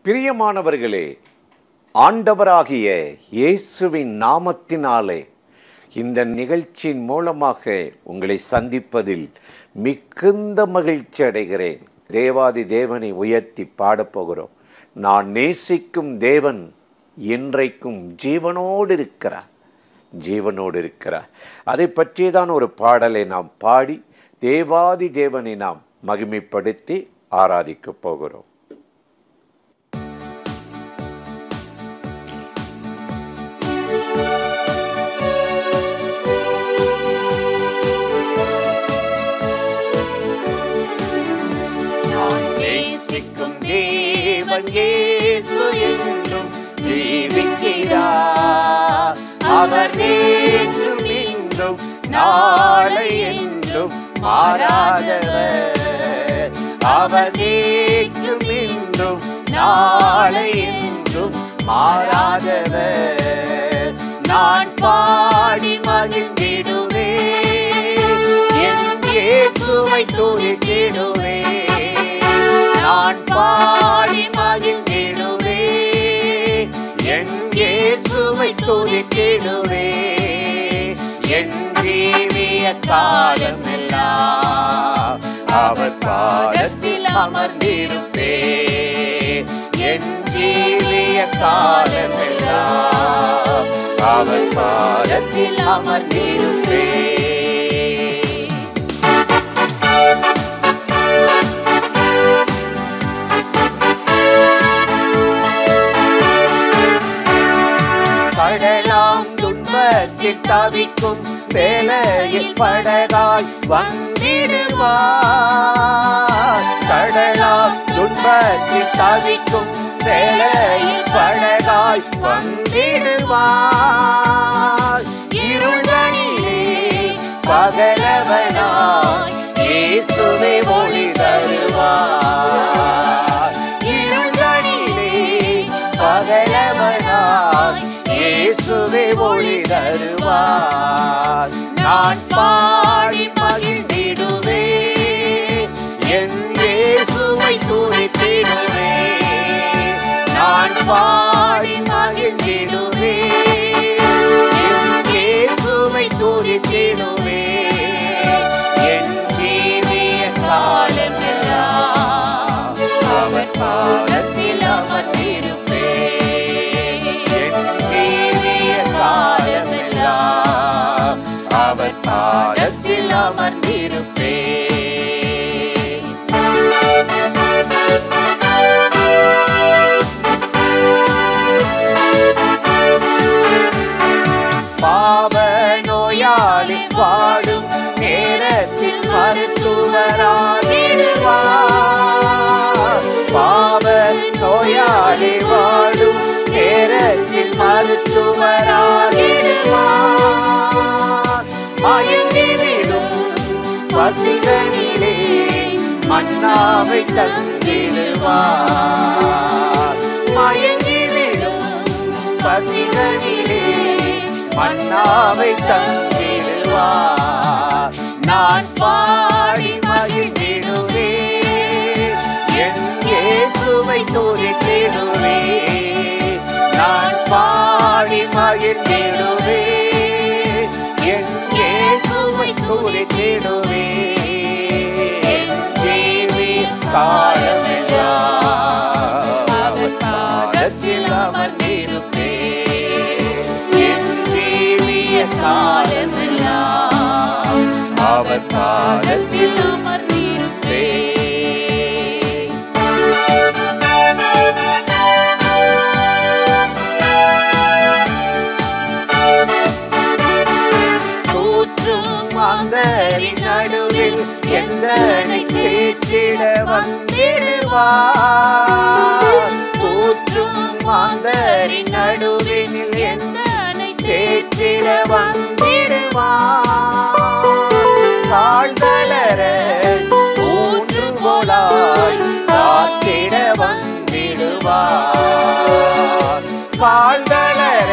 பிரியமானவர்களே ஆண்டவராகிய இயேசுவின் நாமத்தினாலே இந்த நிகழ்ச்சியின் மூலமாக உங்களை சந்திப்பதில் மிகுந்த மகிழ்ச்சி அடைகிறேன் தேவாதி தேவனை உயர்த்தி பாடப்போகிறோம் நான் நேசிக்கும் தேவன் என்றைக்கும் ஜீவனோடு இருக்கிறார் ஜீவனோடு இருக்கிறார் அதை பற்றி தான் ஒரு பாடலை நாம் பாடி தேவாதி தேவனை நாம் மகிமைப்படுத்தி ஆராதிக்கப் போகிறோம் நான் நேசிக்கும் தேவன் இயேசு என்றும் ஜீவிக்கிறார் அவர் நேற்றும் இன்றும் நாளை என்றும் மாறாதவர் அவர் நேற்றும் இன்றும் நாளை என்றும் மாறாதவர் நான் பாடி மகிழ்ந்திடுவேன் என் இயேசுவை துதித்திடுவேன் நான் பாடி மகிழ்ந்திடுவேன் என் இயேசுவை துதித்திடுவேன் என் ஜீவிய காலமெல்லாம் அவர் பாதத்தில் அமர்ந்திருப்பேன் என் ஜீவிய காலமெல்லாம் அவர் பாதத்தில் அமர்ந்திருப்பேன் கடலாம் துன்பத்தில் தவிக்கும் வேலையில் படகாய் வந்திடுவார் கடலாம் துன்பத்தில் தவிக்கும் வேலையில் படகாய் வந்திடுவார் இருளனிலே பகலவனாய் இயேசுவே ஒளி தருவார் இருளனிலே பகலவனாய் இயேசுவே ஒளி தருவார் நான் பாடி மகிழ்ந்திடுவேன் என் இயேசுவை துதித்திடுவேன் நான் பாடி மகிழ்ந்திடுவேன் என் இயேசுவை துதித்திடுவேன் என் ஜீவிய காலமெல்லாம் அவர் பாதத்தில் அமர்ந்திருப்பேன் என் ஜீவிய காலமெல்லாம் அவர் பாதத்தில் அமர்ந்திருப்பேன் பாவ நோயாளி வாடும் நேரத்தில் மருத்துவராகிடுவார் பாவ நோயாளி வாடும் நேரத்தில் மருத்துவராகிடுவார் மயங்கிவிடும் பசிகளிலே மன்னாவை தந்திடுவார் மயங்கிவிடும் பசிகளிலே மன்னாவை தந்திடுவார் நான் பாடி மகிழ்ந்திடுவேன் என் இயேசுவை துதித்திடுவேன் நான் பாடி மகிழ்ந்திடுவேன் என் இயேசுவை துதித்திடுவேன் என் ஜீவி காலமெல்லாம் அவர் பாதத்தில் அமர்ந்திருப்பேன் என் ஜீவிய காலமெல்லாம் அவர் பாதத்தில் அமர்ந்திருப்பேன் கூற்றும் மாந்தரின் நடுவில் எந்தனை கேட்டிட வந்திடுவார் கூற்றும் மாந்தரின் நடுவில் எந்தனை கேட்டிட வந்திடுவார் தாழ்தளர ஊன்றுகோலாய் காத்திட வந்திடுவார் வாழ்தளர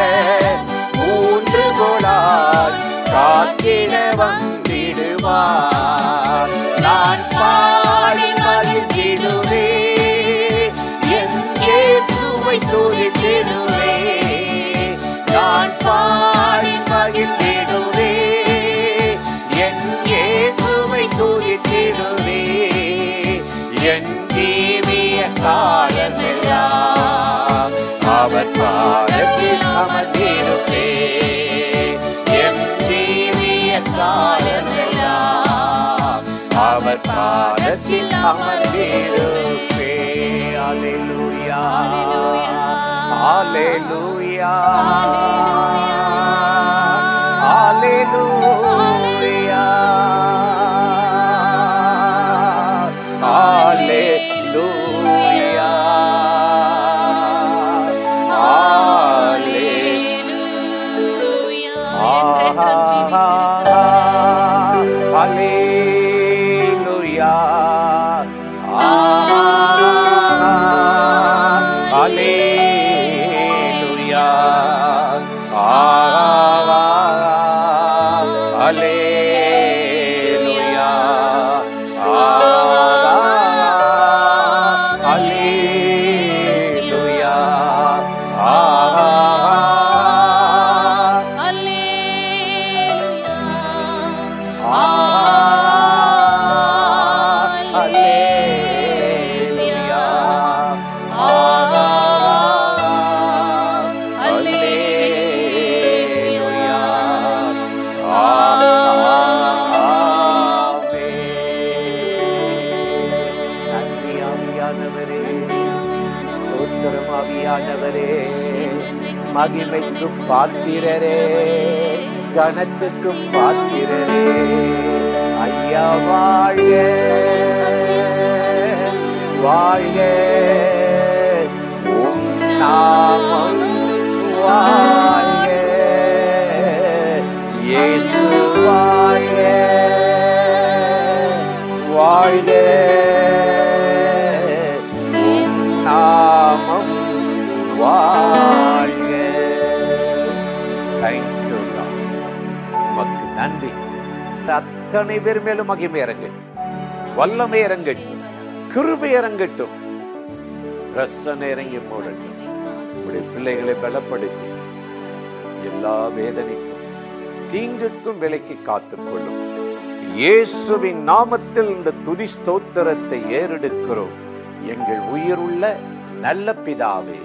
ஊன்றுகோலாய் காத்திட வந்திடுவார் நான் பாடி மகிழ்ந்திடுவேன் என் இயேசு அமர்ந்திடுவே என் ஜீவிய காலமெல்லாம் அவர் பாதத்தில் அமர்ந்திடுவே என் ஜீவிய காலமெல்லாம் அவர் பாதத்தில் அமர்ந்திருப்பே அலையூயா அலையூயா அலையூயா அலையூயா Hallelujah. Hallelujah. Hallelujah. Hallelujah. ஆவியானவரே மகிமைக்கு பாத்திரரே கனத்துக்கு பாத்திரரே ஐயா வாழ்க வாழ்க உம் நாமம் வாழ்க இயேசு வாழ்க வாழ்க உம் நாமம் வாழ்க தேங்க்யூ உமக்கு நன்றி அத்தனை பேர் மேலும் மகிமை இறங்கட்டும் வல்லமை இறங்கட்டும் கிருபை இறங்கட்டும் பிரசனை இறங்கி மூடட்டும் உடைய பிள்ளைகளை பலப்படுத்தி எல்லா வேதனைக்கும் தீங்குக்கும் விலைக்கு காத்துக்கொள்ளும் இயேசுவின் நாமத்தில் இந்த துதி ஸ்தோத்திரத்தை ஏறெடுக்கிறோம் எங்கள் உயிருள்ள நல்ல பிதாவே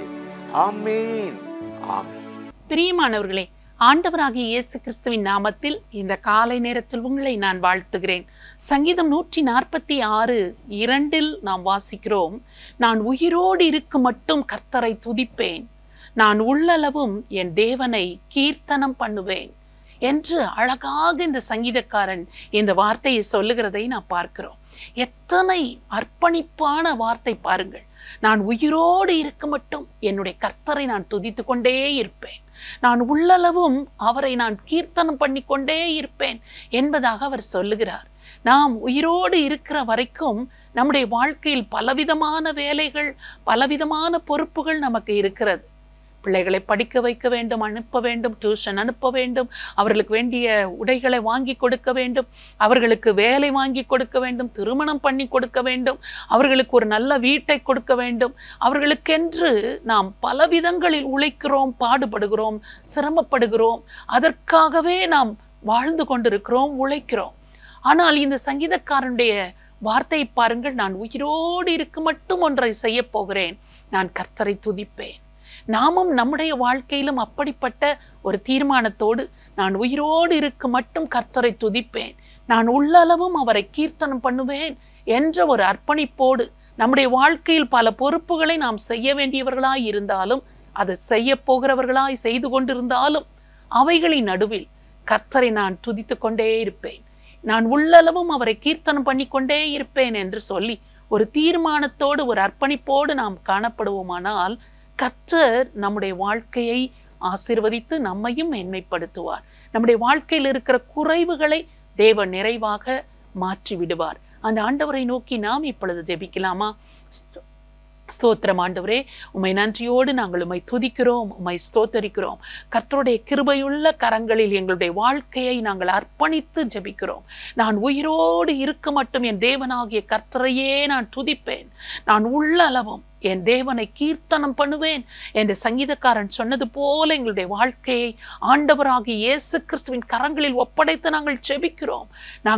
ஆமீன் ஆமீன் பிரியமானவர்களே ஆண்டவராகிய இயேசு கிறிஸ்துவின் நாமத்தில் இந்த காலை நேரத்தில் உங்களை நான் வாழ்த்துகிறேன் சங்கீதம் நூற்றி நாற்பத்தி ஆறு இரண்டில் நாம் வாசிக்கிறோம் நான் உயிரோடு இருக்கும் மட்டும் கர்த்தரை துதிப்பேன் நான் உள்ளளவும் என் தேவனை கீர்த்தனம் பண்ணுவேன் என்று அழகாக இந்த சங்கீதக்காரன் இந்த வார்த்தையை சொல்லுகிறதை நாம் பார்க்கிறோம் எத்தனை அர்ப்பணிப்பான வார்த்தை பாருங்கள் நான் உயிரோடு இருக்க மட்டும் என்னுடைய கர்த்தரை நான் துதித்து கொண்டே இருப்பேன் நான் உள்ளளவும் அவரை நான் கீர்த்தனம் பண்ணிக்கொண்டே இருப்பேன் என்பதாக அவர் சொல்லுகிறார் நாம் உயிரோடு இருக்கிற வரைக்கும் நம்முடைய வாழ்க்கையில் பலவிதமான வேலைகள் பலவிதமான பொறுப்புகள் நமக்கு இருக்கிறது பிள்ளைகளை படிக்க வைக்க வேண்டும் அனுப்ப வேண்டும் டியூஷன் அனுப்ப வேண்டும் அவர்களுக்கு வேண்டிய உடைகளை வாங்கி கொடுக்க வேண்டும் அவர்களுக்கு வேலை வாங்கி கொடுக்க வேண்டும் திருமணம் பண்ணி கொடுக்க வேண்டும் அவர்களுக்கு ஒரு நல்ல வீட்டை கொடுக்க வேண்டும் அவர்களுக்கென்று நாம் பல விதங்களில் உழைக்கிறோம் பாடுபடுகிறோம் சிரமப்படுகிறோம் அதற்காகவே நாம் வாழ்ந்து கொண்டிருக்கிறோம் உழைக்கிறோம் ஆனால் இந்த சங்கீதக்காரனுடைய வார்த்தை பாருங்கள் நான் உயிரோடு இருக்க மட்டும் ஒன்றை செய்ய போகிறேன் நான் கர்த்தரை துதிப்பேன் நாமும் நம்முடைய வாழ்க்கையிலும் அப்படிப்பட்ட ஒரு தீர்மானத்தோடு நான் உயிரோடு இருக்க மட்டும் கர்த்தரை துதிப்பேன் நான் உள்ளளவும் அவரை கீர்த்தனம் பண்ணுவேன் என்ற ஒரு அர்ப்பணிப்போடு நம்முடைய வாழ்க்கையில் பல பொறுப்புகளை நாம் செய்ய வேண்டியவர்களாய் இருந்தாலும் அதை செய்ய போகிறவர்களாய் செய்து கொண்டிருந்தாலும் அவைகளின் நடுவில் கர்த்தரை நான் துதித்து கொண்டே இருப்பேன் நான் உள்ளளவும் அவரை கீர்த்தனம் பண்ணிக்கொண்டே இருப்பேன் என்று சொல்லி ஒரு தீர்மானத்தோடு ஒரு அர்ப்பணிப்போடு நாம் காணப்படுவோமானால் கர்த்தர் நம்முடைய வாழ்க்கையை ஆசீர்வதித்து நம்மையும் மேன்மைப்படுத்துவார் நம்முடைய வாழ்க்கையில் இருக்கிற குறைவுகளை தேவன் நிறைவாக மாற்றி விடுவார் அந்த ஆண்டவரை நோக்கி நாம் இப்பொழுது ஜெபிக்கலாமா ஸ்தோ- ஸ்தோத்திரம் ஆண்டவரே உம்மை நன்றியோடு நாங்கள் உம்மை துதிக்கிறோம் உம்மை ஸ்தோத்தரிக்கிறோம் கர்த்தருடைய கிருபையுள்ள கரங்களில் எங்களுடைய வாழ்க்கையை நாங்கள் அர்ப்பணித்து ஜெபிக்கிறோம் நான் உயிரோடு இருக்க மட்டும் என் தேவனாகிய கர்த்தரையே நான் துதிப்பேன் நான் உள்ளளவும் என் தேவனை கீர்த்தனம் பண்ணுவேன் என்று சங்கீதக்காரன் சொன்னது போல எங்களுடைய வாழ்க்கையை ஆண்டவராகிய இயேசு கிறிஸ்துவின் கரங்களில் ஒப்படைத்து நாங்கள் ஜெபிக்கிறோம் நாங்கள்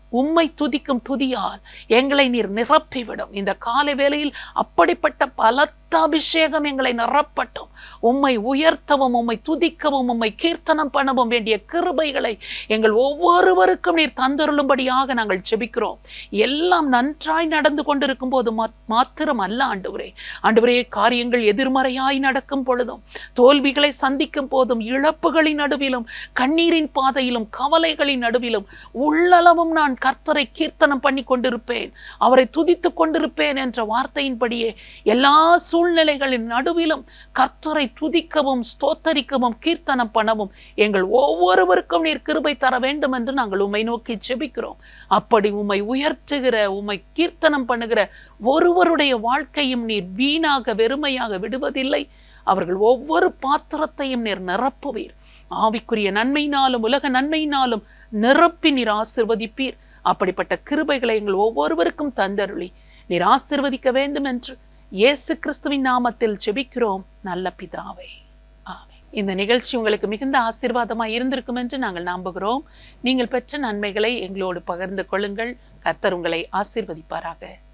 உம்மை துதிக்கும் துதியால் எங்களை நீர் நிரப்பிவிடும் இந்த காலை வேளையில் அப்படிப்பட்ட பலத்த அபிஷேகம் எங்களை நிரப்பட்டும் உம்மை உயர்த்தவும் உம்மை துதிக்கவும் உம்மை கீர்த்தனம் பண்ணவும் வேண்டிய கிருபைகளை எங்கள் ஒவ்வொருவருக்கும் நீர் தந்தருளும்படியாக நாங்கள் ஜெபிக்கிறோம் எல்லாம் நன்றாய் நடந்து கொண்டிருக்கும் போது மாத்திரம் அல்ல ஆண்டவரே ஆண்டவரே காரியங்கள் எதிர்மறையாய் நடக்கும் பொழுதும் தோல்விகளை சந்திக்கும் போதும் இழப்புகளின் நடுவிலும் கண்ணீரின் பாதையிலும் கவலைகளின் நடுவிலும் உள்ளளவும் நான் கர்த்தரை கீர்த்தனம் பண்ணி கொண்டிருப்பேன் அவரை துதித்துக் கொண்டிருப்பேன் என்ற வார்த்தையின்படியே எல்லா சூழ்நிலைகளின் நடுவிலும் கர்த்தரை துதிக்கவும் ஸ்தோத்தரிக்கவும் கீர்த்தனம் பண்ணவும் எங்கள் ஒவ்வொருவருக்கும் நீர் கிருபை தர வேண்டும் என்று நாங்கள் உம்மை நோக்கி ஜெபிக்கிறோம் அப்படி உம்மை உயர்த்துகிற உம்மை கீர்த்தனம் பண்ணுகிற ஒருவருடைய வாழ்க்கையும் நீர் வீணாக வெறுமையாக விடுவதில்லை அவர்கள் ஒவ்வொரு பாத்திரத்தையும் நீர் நிரப்புவீர் ஆவிக்குரிய நன்மையினாலும் உலக நன்மையினாலும் நிரப்பி நீர் ஆசிர்வதிப்பீர் அப்படிப்பட்ட கிருபைகளை எங்கள் ஒவ்வொருவருக்கும் தந்தருளி நீர் ஆசிர்வதிக்க வேண்டும் என்று இயேசு கிறிஸ்துவின் நாமத்தில் ஜெபிக்கிறோம் நல்ல பிதாவே ஆமென். இந்த நிகழ்ச்சி உங்களுக்கு மிகுந்த ஆசீர்வாதமாக இருந்திருக்கும் என்று நாங்கள் நம்புகிறோம் நீங்கள் பெற்ற நன்மைகளை எங்களோடு பகிர்ந்து கொள்ளுங்கள் கர்த்தர் உங்களை ஆசீர்வதிப்பாராக